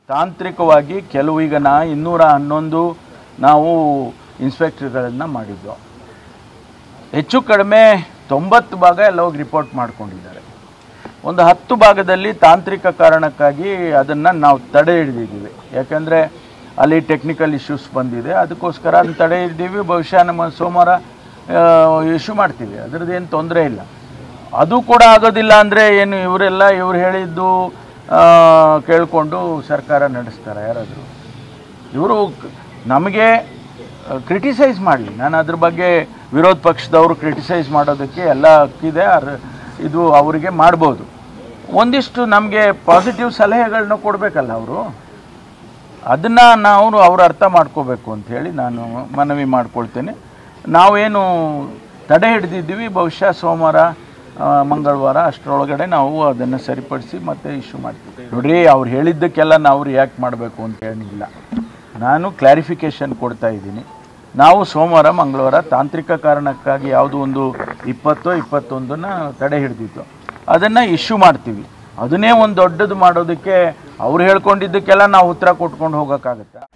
ತಾಂತ್ರಿಕವಾಗಿ ಕೆಲವು ಈಗ ನಾ ಇನ್ನೂರ ಹನ್ನೊಂದು ನಾವು ಇನ್ಸ್ಪೆಕ್ಟರ್ಗಳನ್ನು ಮಾಡಿದ್ದು ಹೆಚ್ಚು ಕಡಿಮೆ ತೊಂಬತ್ತು ಭಾಗ ಎಲ್ಲ ಹೋಗಿ ರಿಪೋರ್ಟ್ ಮಾಡ್ಕೊಂಡಿದ್ದಾರೆ ಒಂದು ಹತ್ತು ಭಾಗದಲ್ಲಿ ತಾಂತ್ರಿಕ ಕಾರಣಕ್ಕಾಗಿ ಅದನ್ನು ನಾವು ತಡೆ ಹಿಡಿದಿದ್ದೀವಿ ಯಾಕಂದರೆ ಅಲ್ಲಿ ಟೆಕ್ನಿಕಲ್ ಇಶ್ಯೂಸ್ ಬಂದಿದೆ ಅದಕ್ಕೋಸ್ಕರ ಅದನ್ನ ತಡೆ ಹಿಡಿದೀವಿ ಬಹುಶಃ ನಮ್ಮ ಸೋಮವಾರ ಇಶ್ಯೂ ಮಾಡ್ತೀವಿ ಅದರದ್ದೇನು ತೊಂದರೆ ಇಲ್ಲ ಅದು ಕೂಡ ಆಗೋದಿಲ್ಲ ಅಂದರೆ ಏನು ಇವರೆಲ್ಲ ಇವ್ರು ಹೇಳಿದ್ದು ಆ, ಕೇಳಿಕೊಂಡು ಸರ್ಕಾರ ನಡೆಸ್ತಾರೆ ಯಾರಾದರೂ ಇವರು ನಮಗೆ ಕ್ರಿಟಿಸೈಸ್ ಮಾಡಲಿ ನಾನು ಅದ್ರ ಬಗ್ಗೆ ವಿರೋಧ ಪಕ್ಷದವರು ಕ್ರಿಟಿಸೈಸ್ ಮಾಡೋದಕ್ಕೆ ಎಲ್ಲ ಹಕ್ಕಿದೆ ಅರ್ ಇದು ಅವರಿಗೆ ಮಾಡ್ಬೋದು ಒಂದಿಷ್ಟು ನಮಗೆ ಪಾಸಿಟಿವ್ ಸಲಹೆಗಳನ್ನ ಕೊಡಬೇಕಲ್ಲ ಅವರು ಅದನ್ನು ನಾವು ಅವ್ರು ಅರ್ಥ ಮಾಡ್ಕೋಬೇಕು ಅಂತ ಹೇಳಿ ನಾನು ಮನವಿ ಮಾಡ್ಕೊಳ್ತೇನೆ ನಾವೇನು ತಡೆ ಹಿಡಿದಿದ್ದೀವಿ ಬಹುಶಃ ಸೋಮವಾರ ಆ, ಮಂಗಳವಾರ ಅಷ್ಟರೊಳಗಡೆ ನಾವು ಅದನ್ನು ಸರಿಪಡಿಸಿ ಮತ್ತೆ ಇಶ್ಯೂ ಮಾಡ್ತೀವಿ ನೋಡ್ರಿ ಅವ್ರು ಹೇಳಿದ್ದಕ್ಕೆಲ್ಲ ನಾವು ರಿಯಾಕ್ಟ್ ಮಾಡಬೇಕು ಅಂತ ಏನಿಲ್ಲ ನಾನು ಕ್ಲಾರಿಫಿಕೇಷನ್ ಕೊಡ್ತಾ ಇದ್ದೀನಿ ನಾವು ಸೋಮವಾರ ಮಂಗಳವಾರ ತಾಂತ್ರಿಕ ಕಾರಣಕ್ಕಾಗಿ ಯಾವುದೋ ಒಂದು ಇಪ್ಪತ್ತೋ ಇಪ್ಪತ್ತೊಂದನ್ನ ತಡೆ ಹಿಡಿದಿತ್ತು ಅದನ್ನು ಇಶ್ಯೂ ಮಾಡ್ತೀವಿ ಅದನ್ನೇ ಒಂದು ದೊಡ್ಡದು ಮಾಡೋದಕ್ಕೆ ಅವ್ರು ಹೇಳ್ಕೊಂಡಿದ್ದಕ್ಕೆಲ್ಲ ನಾವು ಉತ್ತರ ಕೊಟ್ಕೊಂಡು ಹೋಗೋಕ್ಕಾಗತ್ತೆ